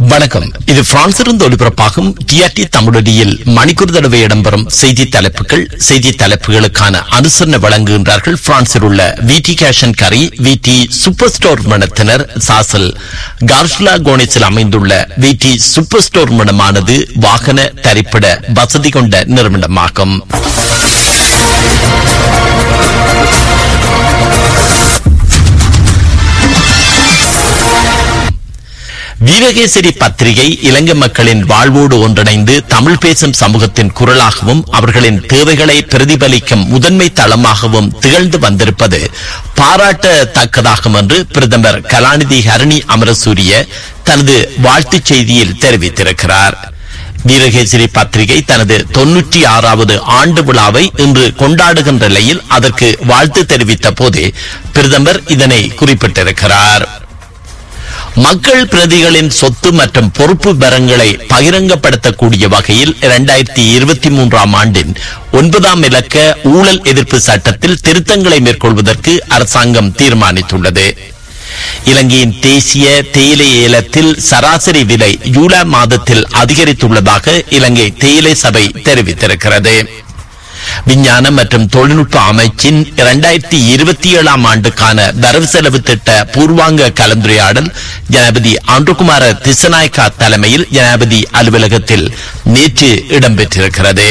வணக்கம் இது பிரான்சிலிருந்து ஒலிபரப்பாகும் டிஆர்டி தமிழொலியில் மணிக்கூர் தடவை இடம்பெறும் செய்தி தலைப்புகள் செய்தி தலைப்புகளுக்கான அனுசரணை வழங்குகின்றார்கள் பிரான்சில் உள்ள விடி கேஷன் கரி விடி சூப்பர் ஸ்டோர் மனத்தினர் சாசல் கார்ஷ்லா கோனிஸில் அமைந்துள்ள விடி சூப்பர் ஸ்டோர் மனமானது வாகன தரிப்பிட வசதி கொண்ட நிறுவனமாகும் வீரகேசரி பத்திரிகை இலங்கை மக்களின் வாழ்வோடு ஒன்றிணைந்து தமிழ் பேசும் சமூகத்தின் குரலாகவும் அவர்களின் தேவைகளை பிரதிபலிக்கும் முதன்மை தளமாகவும் திகழ்ந்து வந்திருப்பது பாராட்டத்தக்கதாகும் என்று பிரதமர் கலாநிதி ஹரணி அமரசூரிய தனது வாழ்த்துச் செய்தியில் தெரிவித்திருக்கிறார் வீரகேசரி பத்திரிகை தனது தொன்னூற்றி ஆறாவது ஆண்டு விழாவை இன்று கொண்டாடுகின்ற நிலையில் அதற்கு வாழ்த்து தெரிவித்த போதே பிரதமர் இதனை குறிப்பிட்டிருக்கிறார் மக்கள் பிரதிகளின் சொத்து மற்றும் பொறுப்பு பெறங்களை பகிரங்கப்படுத்தக்கூடிய வகையில் இரண்டாயிரத்தி இருபத்தி மூன்றாம் ஆண்டின் ஒன்பதாம் இலக்க ஊழல் எதிர்ப்பு சட்டத்தில் திருத்தங்களை மேற்கொள்வதற்கு அரசாங்கம் தீர்மானித்துள்ளது இலங்கையின் தேசிய தேயிலை ஏலத்தில் சராசரி விலை ஜூலை மாதத்தில் அதிகரித்துள்ளதாக இலங்கை தேயிலை சபை தெரிவித்திருக்கிறது விஞ்ஞான மற்றும் தொழில்நுட்ப அமைச்சின் இரண்டாயிரத்தி இருபத்தி ஏழாம் ஆண்டுக்கான வரவு செலவு திட்ட பூர்வாங்க கலந்துரையாடல் ஜனாபதி ஆண்டுகுமார திசநாயக்கா தலைமையில் ஜனாபதி அலுவலகத்தில் நேற்று இடம்பெற்றிருக்கிறது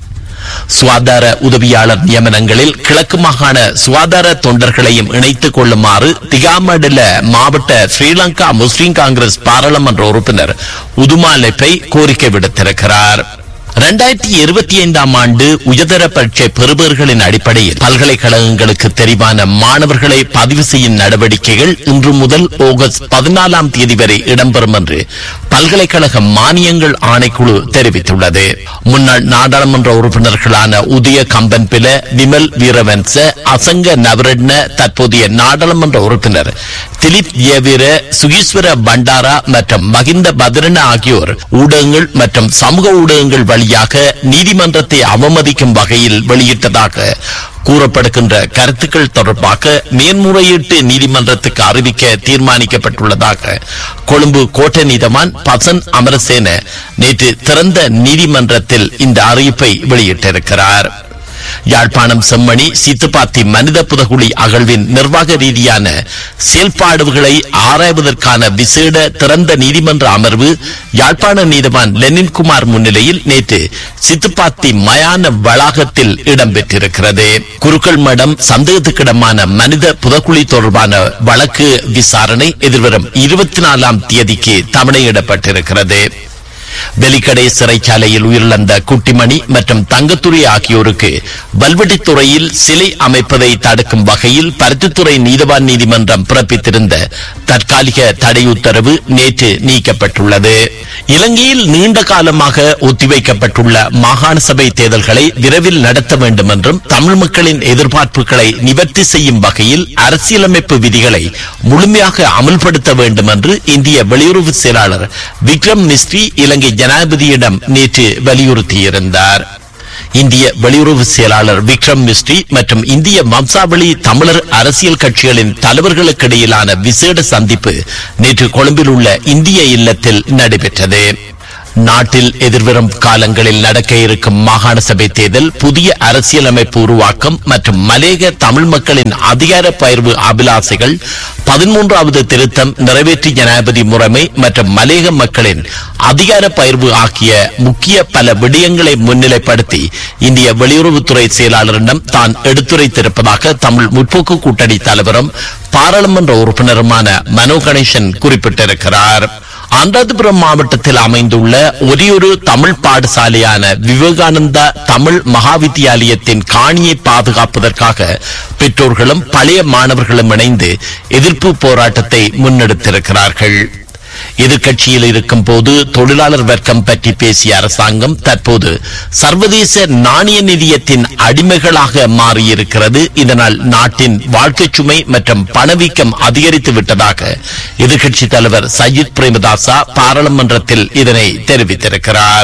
சுகாதார உதவியாளர் நியமனங்களில் கிழக்கு மாகாண சுகாதார தொண்டர்களையும் இணைத்துக் கொள்ளுமாறு திகாமடல மாவட்ட ஸ்ரீலங்கா முஸ்லிம் காங்கிரஸ் பாராளுமன்ற உறுப்பினர் உதுமா லெப்பை கோரிக்கை விடுத்திருக்கிறார் இரண்டாயிரத்தி இருபத்தி ஐந்தாம் ஆண்டு உயர்தர பரீட்சை பெறுபவர்களின் அடிப்படையில் பல்கலைக்கழகங்களுக்கு தெரிவான மாணவர்களை பதிவு செய்யும் நடவடிக்கைகள் இன்று முதல் ஆகஸ்ட் பதினாலாம் தேதி வரை இடம்பெறும் என்று பல்கலைக்கழக மானியங்கள் ஆணைக்குழு தெரிவித்துள்ளது முன்னாள் நாடாளுமன்ற உறுப்பினர்களான உதய கம்பன்பில விமல் வீரவன்ச அசங்க நவரட்ன தற்போதைய நாடாளுமன்ற உறுப்பினர் திலீப் ஏவீர சுகீஸ்வர பண்டாரா மற்றும் மகிந்த பத்ரன ஆகியோர் ஊடகங்கள் மற்றும் சமூக ஊடகங்கள் வழியாக நீதிமன்றத்தை அவமதிக்கும் வகையில் வெளியிட்டதாக கூறப்படுகின்ற கருத்துக்கள் தொடர்பாக மேன்முறையீட்டு நீதிமன்றத்துக்கு அறிவிக்க தீர்மானிக்கப்பட்டுள்ளதாக கொழும்பு கோட்டை நீதவான் பசன் அமரசேன நேற்று திறந்த நீதிமன்றத்தில் இந்த அறிவிப்பை வெளியிட்டிருக்கிறார் யாழ்ப்பாணம் செம்மணி சீத்துப்பாத்தி மனித புதகுழி அகழ்வின் நிர்வாக ரீதியான செயல்பாடுகளை ஆராய்வதற்கான விசேட திறந்த நீதிமன்ற அமர்வு யாழ்ப்பாண நீதிவான் லெனின்குமார் முன்னிலையில் நேற்று சித்துப்பாத்தி மயான வளாகத்தில் இடம்பெற்றிருக்கிறது குருக்கள் மடம் சந்தேகத்துக்கிடமான மனித புதக்குழி தொடர்பான வழக்கு விசாரணை எதிர்வரும் இருபத்தி நாலாம் தேதிக்கு தவணையிடப்பட்டிருக்கிறது வெலிக்கடை சிறைச்சாலையில் உயிரிழந்த குட்டிமணி மற்றும் தங்கத்துறை ஆகியோருக்கு வல்வெட்டித்துறையில் சிலை அமைப்பதை தடுக்கும் வகையில் பருத்தித்துறை நீதவான் நீதிமன்றம் பிறப்பித்திருந்த தற்காலிக தடை உத்தரவு நேற்று நீக்கப்பட்டுள்ளது இலங்கையில் நீண்ட காலமாக ஒத்திவைக்கப்பட்டுள்ள மாகாண சபை தேர்தல்களை விரைவில் நடத்த வேண்டும் என்றும் தமிழ் மக்களின் எதிர்பார்ப்புகளை நிவர்த்தி செய்யும் வகையில் அரசியலமைப்பு விதிகளை முழுமையாக அமல்படுத்த வேண்டும் என்று இந்திய வெளியுறவு செயலாளர் விக்ரம் மிஸ்ரி இலங்கை ஜனாதிபதியிடம் நேற்று வலியுறுத்தியிருந்தார் இந்திய வெளியுறவு செயலாளர் விக்ரம் மிஸ்ரி மற்றும் இந்திய வம்சாவளி தமிழர் அரசியல் கட்சிகளின் தலைவர்களுக்கு இடையிலான விசேட சந்திப்பு நேற்று கொழும்பில் உள்ள இந்திய இல்லத்தில் நடைபெற்றது நாட்டில் எதிர்வரும் காலங்களில் நடக்க இருக்கும் மாகாண சபை தேர்தல் புதிய அரசியலமைப்பு உருவாக்கம் மற்றும் மலேக தமிழ் மக்களின் அதிகார பயிர்வு அபிலாசைகள் பதிமூன்றாவது திருத்தம் நிறைவேற்றி ஜனாதிபதி முறைமை மற்றும் மலேக மக்களின் அதிகார பயிர்வு ஆகிய முக்கிய பல விடயங்களை முன்னிலைப்படுத்தி இந்திய வெளியுறவுத்துறை செயலாளரிடம் தான் எடுத்துரைத்திருப்பதாக தமிழ் முற்போக்கு கூட்டணி தலைவரும் பாராளுமன்ற உறுப்பினருமான மனோ கணேசன் குறிப்பிட்டிருக்கிறார் அனுராதபுரம் மாவட்டத்தில் அமைந்துள்ள ஒரேயொரு தமிழ் பாடசாலையான விவேகானந்தா தமிழ் மகாவித்தியாலயத்தின் காணியை பாதுகாப்பதற்காக பெற்றோர்களும் பழைய மாணவர்களும் இணைந்து எதிர்ப்பு போராட்டத்தை முன்னெடுத்திருக்கிறார்கள் எதிர்க்கட்சியில் இருக்கும் போது தொழிலாளர் வர்க்கம் பற்றி பேசிய அரசாங்கம் தற்போது சர்வதேச நாணய நிதியத்தின் அடிமைகளாக மாறியிருக்கிறது இதனால் நாட்டின் வாழ்க்கை சுமை மற்றும் பணவீக்கம் அதிகரித்து விட்டதாக எதிர்க்கட்சி தலைவர் சஜித் பிரேமதாசா பாராளுமன்றத்தில் இதனை தெரிவித்திருக்கிறார்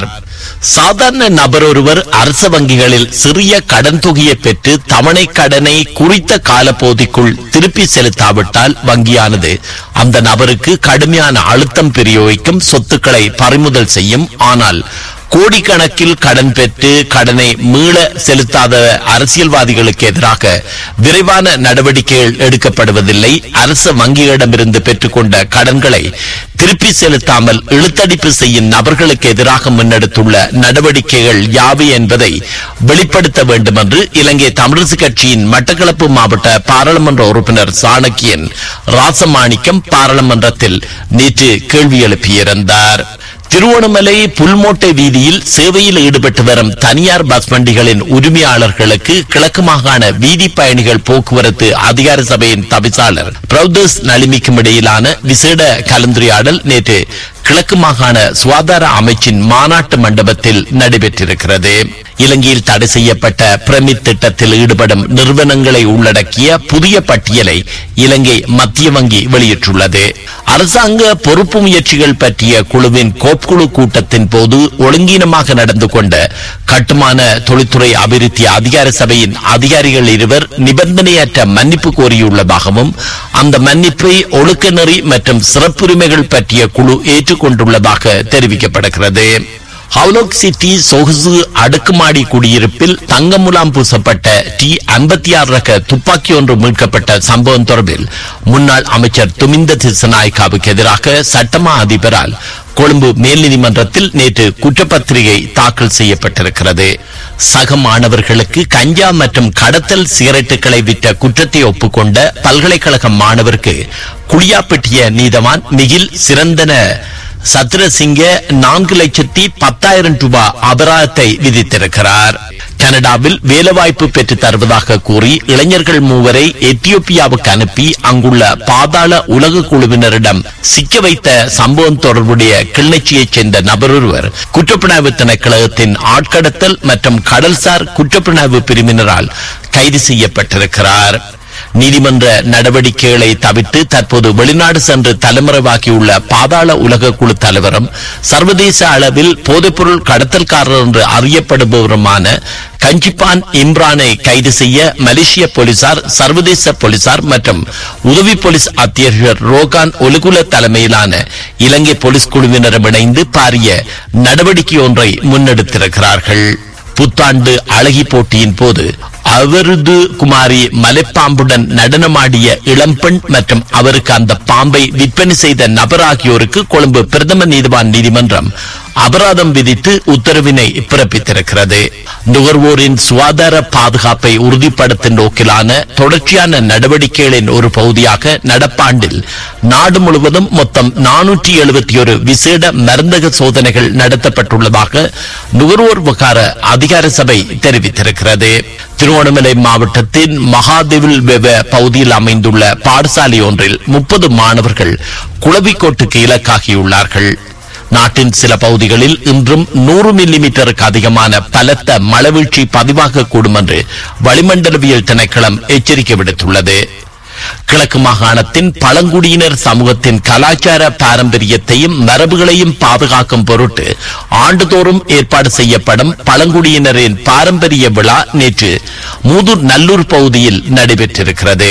சாதாரண நபர் ஒருவர் அரச வங்கிகளில் சிறிய கடன் தொகையை பெற்று தவணை கடனை குறித்த காலப்பகுதிக்குள் திருப்பி செலுத்தாவிட்டால் வங்கியானது அந்த நபருக்கு கடுமையான அழுத்தம் பிரயோகிக்கும் சொத்துக்களை பறிமுதல் செய்யும் ஆனால் கோடிக்கணக்கில் கடன் பெற்று கடனை மீள செலுத்தாத அரசியல்வாதிகளுக்கு எதிராக விரைவான நடவடிக்கைகள் எடுக்கப்படுவதில்லை அரசு வங்கிகளிடமிருந்து பெற்றுக்கொண்ட கடன்களை திருப்பி செலுத்தாமல் இழுத்தடிப்பு செய்யும் நபர்களுக்கு எதிராக முன்னெடுத்துள்ள நடவடிக்கைகள் யாவை என்பதை வெளிப்படுத்த வேண்டும் என்று இலங்கை தமிழரசு கட்சியின் மட்டக்களப்பு மாவட்ட பாராளுமன்ற உறுப்பினர் சாணக்கியன் ராசமாணிக்கம் பாராளுமன்றத்தில் நேற்று கேள்வி எழுப்பியிருந்தார் திருவோணமலை புல்மோட்டை வீதியில் சேவையில் ஈடுபட்டு வரும் தனியார் பஸ் வண்டிகளின் உரிமையாளர்களுக்கு கிழக்கு மாகாண வீதி பயணிகள் போக்குவரத்து அதிகார சபையின் தவிசாளர் பிரௌதஸ் நளிமிக்கும் இடையிலான விசேட கலந்துரையாடல் நேற்று கிழக்கு மாகாண சுகாதார அமைச்சின் மாநாட்டு மண்டபத்தில் நடைபெற்றிருக்கிறது இலங்கையில் தடை செய்யப்பட்ட பிரமித் திட்டத்தில் ஈடுபடும் நிறுவனங்களை உள்ளடக்கிய புதிய பட்டியலை இலங்கை மத்திய வங்கி வெளியிட்டுள்ளது அரசாங்க பொறுப்பு முயற்சிகள் பற்றிய குழுவின் கோப்குழு கூட்டத்தின் போது ஒழுங்கீனமாக நடந்து கொண்ட கட்டுமான தொழில்துறை அபிவிருத்தி அதிகார சபையின் அதிகாரிகள் இருவர் நிபந்தனையற்ற மன்னிப்பு கோரியுள்ளதாகவும் அந்த மன்னிப்பை ஒழுக்க நெறி மற்றும் சிறப்புரிமைகள் பற்றிய குழு ஏற்றுக்கொண்டுள்ளதாக தெரிவிக்கப்படுகிறது ஹவுலோக் சிட்டி சொகுசு அடுக்குமாடி குடியிருப்பில் தங்க முலாம் பூசப்பட்ட டி ஐம்பத்தி ஆறு ரக துப்பாக்கி ஒன்று மீட்கப்பட்ட சம்பவம் தொடர்பில் முன்னாள் அமைச்சர் துமிந்த திசநாயக்காவுக்கு எதிராக சட்டமா அதிபரால் கொழும்பு மேல் நீதிமன்றத்தில் நேற்று குற்றப்பத்திரிகை தாக்கல் செய்யப்பட்டிருக்கிறது சக மாணவர்களுக்கு கஞ்சா மற்றும் கடத்தல் சிகரெட்டுகளை விற்ற குற்றத்தை ஒப்புக்கொண்ட பல்கலைக்கழக மாணவருக்கு குளியாப்பட்டிய நீதவான் மிகில் சிறந்தன சத்ரசிங்க நான்கு லட்சத்தி பத்தாயிரம் ரூபாய் அபராதத்தை விதித்திருக்கிறார் கனடாவில் வேலைவாய்ப்பு பெற்று தருவதாக கூறி இளைஞர்கள் மூவரை எத்தியோப்பியாவுக்கு அனுப்பி அங்குள்ள பாதாள உலக குழுவினரிடம் சிக்க வைத்த சம்பவம் தொடர்புடைய கிளிநொச்சியைச் சேர்ந்த நபர் ஒருவர் குற்றப்புலனாய்வு திணைக்களகத்தின் ஆட்கடத்தல் மற்றும் கடல்சார் குற்றப்புலனாய்வு பிரிவினரால் கைது செய்யப்பட்டிருக்கிறார் நீதிமன்ற நடவடிக்கைகளை தவிர்த்து தற்போது வெளிநாடு சென்று தலைமறைவாகியுள்ள பாதாள உலக குழு தலைவரும் சர்வதேச அளவில் போதைப்பொருள் கடத்தல்காரர் என்று அறியப்படுபவருமான கஞ்சிப்பான் இம்ரானை கைது செய்ய மலேசிய போலீசார் சர்வதேச போலீசார் மற்றும் உதவி போலீஸ் அத்தியட்சர் ரோகான் ஒலுகுல தலைமையிலான இலங்கை போலீஸ் குழுவினரும் இணைந்து பாரிய நடவடிக்கை ஒன்றை முன்னெடுத்திருக்கிறார்கள் புத்தாண்டு அழகி போட்டியின் போது அவரது குமாரி மலைப்பாம்புடன் நடனமாடிய இளம்பெண் மற்றும் அவருக்கு அந்த பாம்பை விற்பனை செய்த நபர் ஆகியோருக்கு கொழும்பு பிரதம நீதிவான் நீதிமன்றம் அபராதம் விதித்து உத்தரவினை பிறப்பித்திருக்கிறது நுகர்வோரின் சுகாதார பாதுகாப்பை உறுதிப்படுத்தும் நோக்கிலான தொடர்ச்சியான நடவடிக்கைகளின் ஒரு பகுதியாக நடப்பாண்டில் நாடு முழுவதும் மொத்தம் நானூற்றி எழுபத்தி ஒரு விசேட மருந்தக சோதனைகள் நடத்தப்பட்டுள்ளதாக நுகர்வோர் விவகார அதிகார சபை தெரிவித்திருக்கிறது திருவண்ணாமலை மாவட்டத்தின் மகாதேவில் வெவ பகுதியில் அமைந்துள்ள பாடசாலை ஒன்றில் முப்பது மாணவர்கள் குளவிக்கோட்டுக்கு இலக்காகியுள்ளார்கள் நாட்டின் சில பகுதிகளில் இன்றும் நூறு மில்லி மீட்டருக்கு அதிகமான பலத்த மழவீழ்ச்சி பதிவாகக்கூடும் என்று வளிமண்டலவியல் திணைக்களம் எச்சரிக்கை விடுத்துள்ளது கிழக்கு மாகாணத்தின் பழங்குடியினர் சமூகத்தின் கலாச்சார பாரம்பரியத்தையும் மரபுகளையும் பாதுகாக்கும் பொருட்டு ஆண்டுதோறும் ஏற்பாடு செய்யப்படும் பழங்குடியினரின் பாரம்பரிய விழா நேற்று மூதூர் நல்லூர் பகுதியில் நடைபெற்றிருக்கிறது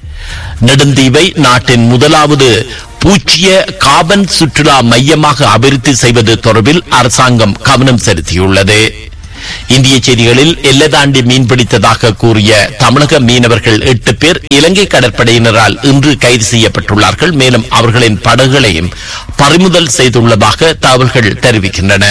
நெடுந்தீவை நாட்டின் முதலாவது பூச்சிய காபன் சுற்றுலா மையமாக அபிவிருத்தி செய்வது தொடர்பில் அரசாங்கம் கவனம் செலுத்தியுள்ளது இந்திய செய்திகளில் எல்லை தாண்டி மீன்பிடித்ததாக கூறிய தமிழக மீனவர்கள் எட்டு பேர் இலங்கை கடற்படையினரால் இன்று கைது செய்யப்பட்டுள்ளார்கள் மேலும் அவர்களின் படகுகளையும் பறிமுதல் செய்துள்ளதாக தகவல்கள் தெரிவிக்கின்றன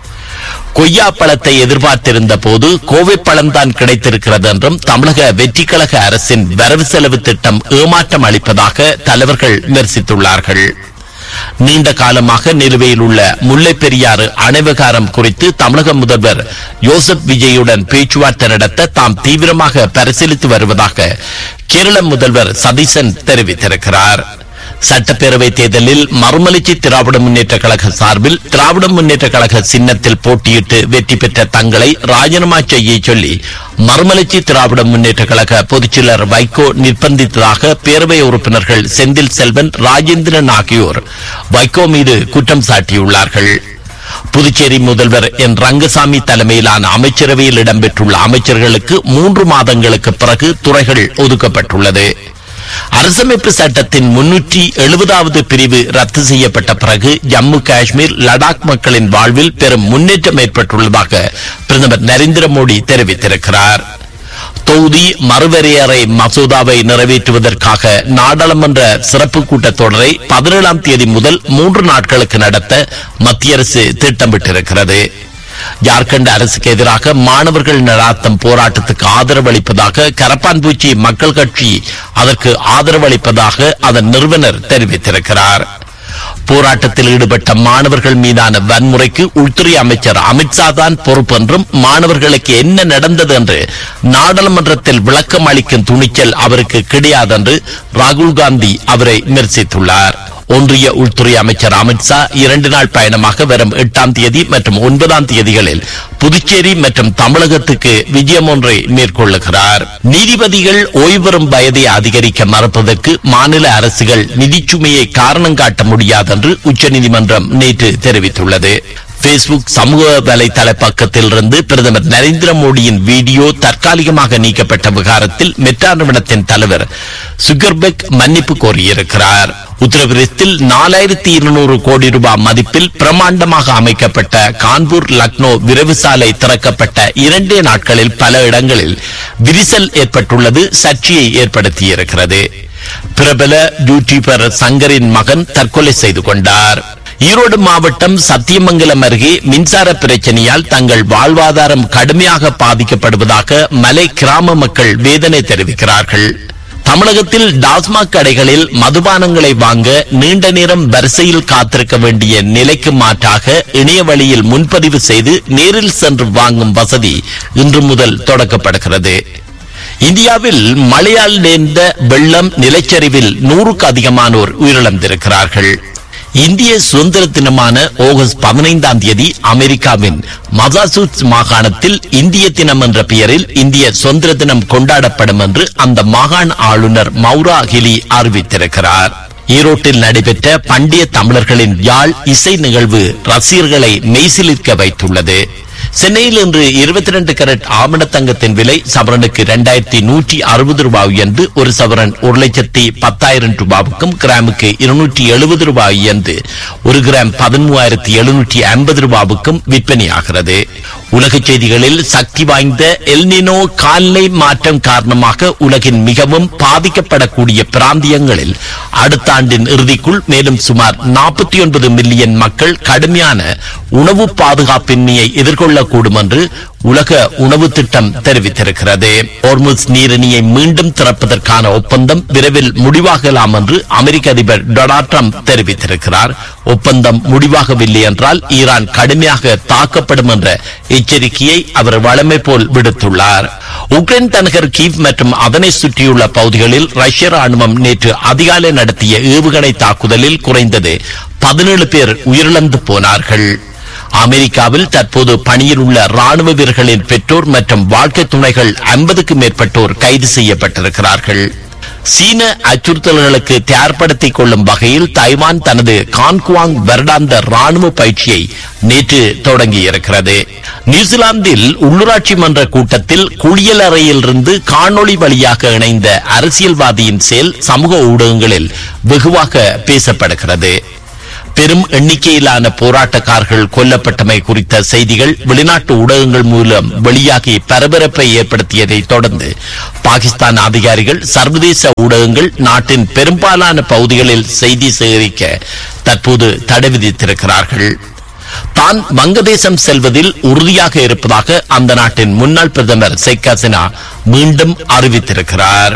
கொய்யா பழத்தை எதிர்பார்த்திருந்த போது கோவை பழம்தான் கிடைத்திருக்கிறது என்றும் தமிழக வெற்றிக் கழக அரசின் வரவு செலவு திட்டம் ஏமாற்றம் அளிப்பதாக தலைவர்கள் விமர்சித்துள்ளார்கள் நீண்ட காலமாக நிலுவையில் உள்ள முல்லை பெரியாறு அணை விவகாரம் குறித்து தமிழக முதல்வர் யோசப் விஜயுடன் பேச்சுவார்த்தை நடத்த தாம் தீவிரமாக பரிசீலித்து வருவதாக கேரள முதல்வர் சதீசன் தெரிவித்திருக்கிறார் சட்டப்பேரவை தேர்தலில் மறுமலர்ச்சி திராவிட முன்னேற்ற கழக சார்பில் திராவிட முன்னேற்ற கழக சின்னத்தில் போட்டியிட்டு வெற்றி பெற்ற தங்களை ராஜினாமா செய்ய சொல்லி மறுமலர்ச்சி திராவிட முன்னேற்ற கழக பொதுச்செயலர் வைகோ நிர்பந்தித்ததாக பேரவை உறுப்பினர்கள் செந்தில் செல்வன் ராஜேந்திரன் ஆகியோர் வைகோ மீது குற்றம் சாட்டியுள்ளார்கள் புதுச்சேரி முதல்வர் என் ரங்கசாமி தலைமையிலான அமைச்சரவையில் இடம்பெற்றுள்ள அமைச்சர்களுக்கு மூன்று மாதங்களுக்கு பிறகு துறைகள் ஒதுக்கப்பட்டுள்ளது அரசமைப்பு சட்டத்தின் முன்னூற்றி எழுபதாவது பிரிவு ரத்து செய்யப்பட்ட பிறகு ஜம்மு காஷ்மீர் லடாக் மக்களின் வாழ்வில் பெரும் முன்னேற்றம் ஏற்பட்டுள்ளதாக பிரதமர் நரேந்திர மோடி தெரிவித்திருக்கிறார் தொகுதி மறுவரையறை மசோதாவை நிறைவேற்றுவதற்காக நாடாளுமன்ற சிறப்பு கூட்டத்தொடரை பதினேழாம் தேதி முதல் மூன்று நாட்களுக்கு நடத்த மத்திய அரசு திட்டமிட்டிருக்கிறது ஜார்க்கண்ட் அரசுக்கு எதிராக மாணவர்கள் நடாத்தும் போராட்டத்துக்கு ஆதரவு அளிப்பதாக கரப்பான்பூச்சி மக்கள் கட்சி அதற்கு ஆதரவு அளிப்பதாக அதன் நிறுவனர் தெரிவித்திருக்கிறார் போராட்டத்தில் ஈடுபட்ட மாணவர்கள் மீதான வன்முறைக்கு உள்துறை அமைச்சர் அமித்ஷா தான் பொறுப்பு என்றும் மாணவர்களுக்கு என்ன நடந்தது என்று நாடாளுமன்றத்தில் விளக்கம் அளிக்கும் துணிச்சல் அவருக்கு கிடையாது என்று ராகுல் காந்தி அவரை விமர்சித்துள்ளார் ஒன்றிய உள்துறை அமைச்சர் அமித்ஷா இரண்டு நாள் பயணமாக வரும் எட்டாம் தேதி மற்றும் ஒன்பதாம் தேதிகளில் புதுச்சேரி மற்றும் தமிழகத்துக்கு விஜயம் ஒன்றை மேற்கொள்ளுகிறார் நீதிபதிகள் ஓய்வு பெறும் வயதை அதிகரிக்க மறுப்பதற்கு மாநில அரசுகள் நிதிச்சுமையை காரணம் காட்ட முடியாது என்று உச்சநீதிமன்றம் நேற்று தெரிவித்துள்ளது பேஸ்புக் சமூக வலைதள பக்கத்தில் இருந்து பிரதமர் நரேந்திர மோடியின் வீடியோ தற்காலிகமாக நீக்கப்பட்ட விவகாரத்தில் மெட்ரா நிறுவனத்தின் தலைவர் சுகர்பெக் மன்னிப்பு கோரியிருக்கிறார் உத்தரப்பிரதேசத்தில் நாலாயிரத்தி இருநூறு கோடி ரூபாய் மதிப்பில் பிரமாண்டமாக அமைக்கப்பட்ட கான்பூர் லக்னோ விரைவு சாலை திறக்கப்பட்ட இரண்டே நாட்களில் பல இடங்களில் விரிசல் ஏற்பட்டுள்ளது சர்ச்சையை ஏற்படுத்தியிருக்கிறது பிரபல யூடியூபர் சங்கரின் மகன் தற்கொலை செய்து கொண்டார் ஈரோடு மாவட்டம் சத்தியமங்கலம் அருகே மின்சார பிரச்சனையால் தங்கள் வாழ்வாதாரம் கடுமையாக பாதிக்கப்படுவதாக மலை கிராம மக்கள் வேதனை தெரிவிக்கிறார்கள் தமிழகத்தில் டாஸ்மாக் கடைகளில் மதுபானங்களை வாங்க நீண்ட நேரம் வரிசையில் காத்திருக்க வேண்டிய நிலைக்கு மாற்றாக இணைய வழியில் முன்பதிவு செய்து நேரில் சென்று வாங்கும் வசதி இன்று முதல் தொடக்கப்படுகிறது இந்தியாவில் மழையால் நேர்ந்த வெள்ளம் நிலச்சரிவில் நூறுக்கு அதிகமானோர் உயிரிழந்திருக்கிறார்கள் இந்திய சுதந்திர தினமான ஆகஸ்ட் பதினைந்தாம் தேதி அமெரிக்காவின் மசாசூட்ஸ் மாகாணத்தில் இந்திய தினம் என்ற பெயரில் இந்திய சுதந்திர தினம் கொண்டாடப்படும் என்று அந்த மாகாண ஆளுநர் மௌரா ஹிலி அறிவித்திருக்கிறார் ஈரோட்டில் நடைபெற்ற பண்டைய தமிழர்களின் யாழ் இசை நிகழ்வு ரசிகர்களை மெய்சிலிர்க்க வைத்துள்ளது சென்னையில் இன்று இருபத்தி ரெண்டு கரட் ஆமண தங்கத்தின் விலை சவரனுக்கு இரண்டாயிரத்தி நூற்றி அறுபது ரூபாய் என்று ஒரு சவரன் ஒரு லட்சத்தி பத்தாயிரம் ரூபாவுக்கும் கிராமுக்கு இருநூற்றி எழுபது ரூபாய் என்று ஒரு கிராம் பதிமூவாயிரத்தி எழுநூற்றி ஐம்பது ரூபாவுக்கும் விற்பனையாகிறது உலகச் செய்திகளில் சக்தி வாய்ந்த எல்னினோ கால்நிலை மாற்றம் காரணமாக உலகின் மிகவும் பாதிக்கப்படக்கூடிய பிராந்தியங்களில் அடுத்த ஆண்டின் இறுதிக்குள் மேலும் சுமார் நாற்பத்தி ஒன்பது மில்லியன் மக்கள் கடுமையான உணவு பாதுகாப்பின்மையை எதிர்கொள்ளக்கூடும் என்று உலக உணவு திட்டம் தெரிவித்திருக்கிறது ஹோர்முஸ் நீரிணியை மீண்டும் திறப்பதற்கான ஒப்பந்தம் விரைவில் முடிவாகலாம் என்று அமெரிக்க அதிபர் டொனால்ட் ட்ரம்ப் தெரிவித்திருக்கிறார் ஒப்பந்தம் முடிவாகவில்லை என்றால் ஈரான் கடுமையாக தாக்கப்படும் என்ற எச்சரிக்கையை அவர் வழமை போல் விடுத்துள்ளார் உக்ரைன் தலைநகர் கீவ் மற்றும் அதனை சுற்றியுள்ள பகுதிகளில் ரஷ்ய ராணுவம் நேற்று அதிகாலை நடத்திய ஏவுகணை தாக்குதலில் குறைந்தது பதினேழு பேர் உயிரிழந்து போனார்கள் அமெரிக்காவில் தற்போது பணியில் உள்ள ராணுவ வீரர்களின் பெற்றோர் மற்றும் வாழ்க்கை துணைகள் ஐம்பதுக்கு மேற்பட்டோர் கைது செய்யப்பட்டிருக்கிறார்கள் சீன அச்சுறுத்தல்களுக்கு தயார்படுத்திக் கொள்ளும் வகையில் தைவான் தனது கான்குவாங் வருடாந்த ராணுவ பயிற்சியை நேற்று தொடங்கியிருக்கிறது நியூசிலாந்தில் உள்ளூராட்சி மன்ற கூட்டத்தில் குளியலறையிலிருந்து காணொளி வழியாக இணைந்த அரசியல்வாதியின் செயல் சமூக ஊடகங்களில் வெகுவாக பேசப்படுகிறது பெரும் எண்ணிக்கையிலான போராட்டக்காரர்கள் கொல்லப்பட்டமை குறித்த செய்திகள் வெளிநாட்டு ஊடகங்கள் மூலம் வெளியாகி பரபரப்பை ஏற்படுத்தியதை தொடர்ந்து பாகிஸ்தான் அதிகாரிகள் சர்வதேச ஊடகங்கள் நாட்டின் பெரும்பாலான பகுதிகளில் செய்தி சேகரிக்க தற்போது தடை விதித்திருக்கிறார்கள் தான் வங்கதேசம் செல்வதில் உறுதியாக இருப்பதாக அந்த நாட்டின் முன்னாள் பிரதமர் ஷேக் ஹசீனா மீண்டும் அறிவித்திருக்கிறார்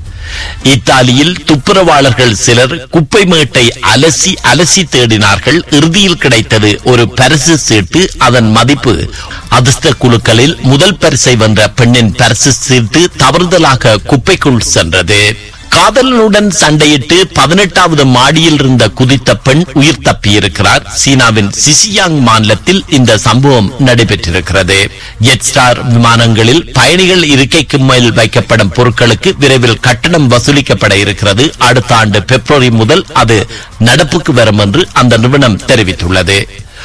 இத்தாலியில் துப்புரவாளர்கள் சிலர் குப்பை மேட்டை அலசி அலசி தேடினார்கள் இறுதியில் கிடைத்தது ஒரு பரிசு சீட்டு அதன் மதிப்பு அதிர்ஷ்ட குழுக்களில் முதல் பரிசை வென்ற பெண்ணின் பரிசு சீட்டு தவறுதலாக குப்பைக்குள் சென்றது காதலனுடன் சண்டையிட்டு பதினெட்டாவது மாடியில் இருந்த குதித்த பெண் உயிர் தப்பியிருக்கிறார் சீனாவின் சிசியாங் மாநிலத்தில் இந்த சம்பவம் நடைபெற்றிருக்கிறது ஜெட் ஸ்டார் விமானங்களில் பயணிகள் இருக்கைக்கு மேல் வைக்கப்படும் பொருட்களுக்கு விரைவில் கட்டணம் வசூலிக்கப்பட இருக்கிறது அடுத்த ஆண்டு பிப்ரவரி முதல் அது நடப்புக்கு வரும் என்று அந்த நிறுவனம் தெரிவித்துள்ளது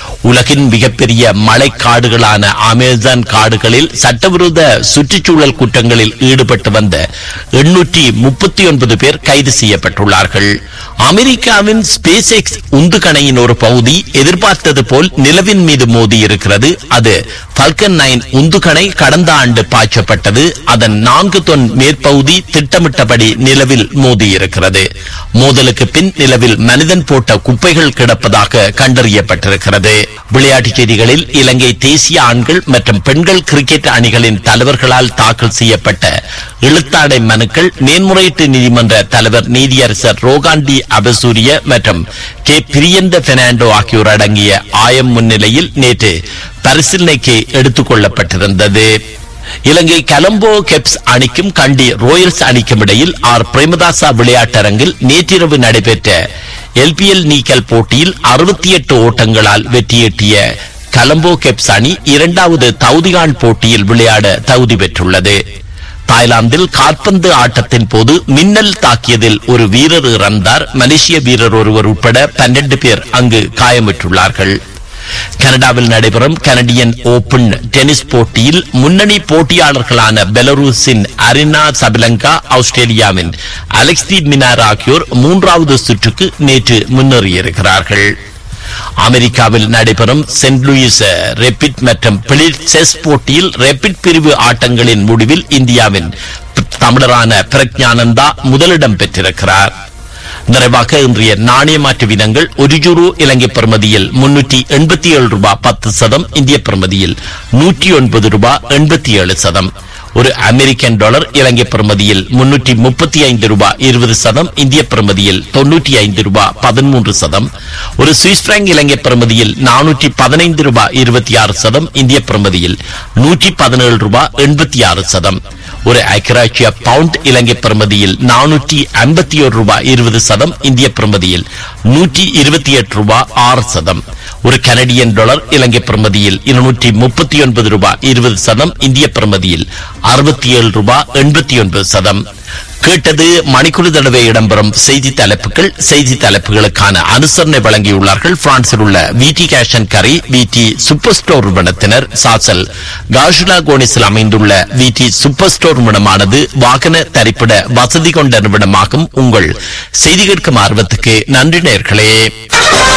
உலகின் மிகப்பெரிய மழைக்காடுகளான அமேசான் காடுகளில் சட்டவிரோத சுற்றுச்சூழல் குற்றங்களில் ஈடுபட்டு வந்த எண்ணூற்றி முப்பத்தி ஒன்பது பேர் கைது செய்யப்பட்டுள்ளார்கள் அமெரிக்காவின் ஸ்பேஸ் எக்ஸ் உந்துகணையின் ஒரு பகுதி எதிர்பார்த்தது போல் நிலவின் மீது மோதி இருக்கிறது அது பல்கன் நைன் உந்துகணை கடந்த ஆண்டு பாய்ச்சப்பட்டது அதன் நான்கு தொன் மேற்பகுதி திட்டமிட்டபடி நிலவில் மோதி இருக்கிறது மோதலுக்கு பின் நிலவில் மனிதன் போட்ட குப்பைகள் கிடப்பதாக கண்டறியப்பட்டிருக்கிறது விளையாட்டுச் செய்திகளில் இலங்கை தேசிய ஆண்கள் மற்றும் பெண்கள் கிரிக்கெட் அணிகளின் தலைவர்களால் தாக்கல் செய்யப்பட்ட இழுத்தாடை மனுக்கள் மேன்முறையீட்டு நீதிமன்ற தலைவர் நீதியரசர் ரோகாண்டி அபசூரிய மற்றும் கே பிரியந்த பெர்னாண்டோ ஆகியோர் அடங்கிய ஆயம் முன்னிலையில் நேற்று பரிசீலனைக்கு எடுத்துக் கொள்ளப்பட்டிருந்தது இலங்கை கலம்போ கெப்ஸ் அணிக்கும் கண்டி ரோயல்ஸ் அணிக்கும் இடையில் ஆர் பிரேமதாசா விளையாட்டரங்கில் நேற்றிரவு நடைபெற்ற எல்பிஎல் நீக்கல் போட்டியில் அறுபத்தி எட்டு ஓட்டங்களால் வெற்றியீட்டிய கலம்போ கெப்ஸ் அணி இரண்டாவது தகுதிகான் போட்டியில் விளையாட தகுதி பெற்றுள்ளது தாய்லாந்தில் கால்பந்து ஆட்டத்தின் போது மின்னல் தாக்கியதில் ஒரு வீரர் இறந்தார் மலேசிய வீரர் ஒருவர் உட்பட பன்னெண்டு பேர் அங்கு காயமிட்டுள்ளார்கள் கனடாவில் நடைபெறும் கனடியன் ஓபன் டென்னிஸ் போட்டியில் முன்னணி போட்டியாளர்களான பெலரூஸின் அரினா சபலங்கா ஆஸ்திரேலியாவின் அலெக்ஸ் தி மினார் ஆகியோர் மூன்றாவது சுற்றுக்கு நேற்று முன்னேறியிருக்கிறார்கள் அமெரிக்காவில் நடைபெறும் சென்ட் லூயிஸ் ரெபிட் மற்றும் பிளிட் செஸ் போட்டியில் ரெபிட் பிரிவு ஆட்டங்களின் முடிவில் இந்தியாவின் தமிழரான பிரக்ஞானந்தா முதலிடம் பெற்றிருக்கிறார் நிறைவாக இன்றைய நாணய மாற்று விதங்கள் ஒரு யூரோ இலங்கை பிரமதியில் முன்னூற்றி எண்பத்தி ஏழு ரூபாய் பத்து சதம் இந்திய பிரமதியில் நூற்றி ஒன்பது ரூபாய் எண்பத்தி ஏழு சதம் ஒரு அமெரிக்கன் டாலர் இலங்கை பிரமதியில் முன்னூற்றி முப்பத்தி ஐந்து ரூபாய் இருபது சதம் இந்திய பிரமதியில் தொன்னூற்றி ஐந்து ரூபாய் பதிமூன்று சதம் ஒரு சுவிஸ் பிராங்க் இலங்கை பிரமதியில் நானூற்றி பதினைந்து ரூபாய் இருபத்தி ஆறு சதம் இந்திய பிரமதியில் நூற்றி பதினேழு ரூபாய் எண்பத்தி ஆறு சதம் ஒரு ஐக்கிராட்சிய பவுண்ட் இலங்கை பிரமதியில் நானூற்றி ஐம்பத்தி ஒரு ரூபாய் இருபது சதம் இந்திய பிரமதியில் நூற்றி இருபத்தி எட்டு ரூபாய் ஆறு சதம் ஒரு கனடியன் டாலர் இலங்கை பிரமதியில் இருநூற்றி முப்பத்தி ஒன்பது ரூபாய் இருபது சதம் இந்திய பிரமதியில் அறுபத்தி ஏழு ரூபாய் எண்பத்தி ஒன்பது சதம் கேட்டது மணிக்குழு தடவை இடம்பெறும் செய்தி தலைப்புகள் செய்தி தலைப்புகளுக்கான அனுசரணை வழங்கியுள்ளார்கள் பிரான்சில் உள்ள விடி கேஷன் கரி விடி சூப்பர் ஸ்டோர் நிறுவனத்தினர் சாசல் காஷுலா கோனிஸில் அமைந்துள்ள விடி சூப்பர் ஸ்டோர் நிறுவனமானது வாகன தரிப்பிட வசதி கொண்ட நிறுவனமாகும் உங்கள் செய்தி கேட்கும் ஆர்வத்துக்கு நன்றி நேர்களே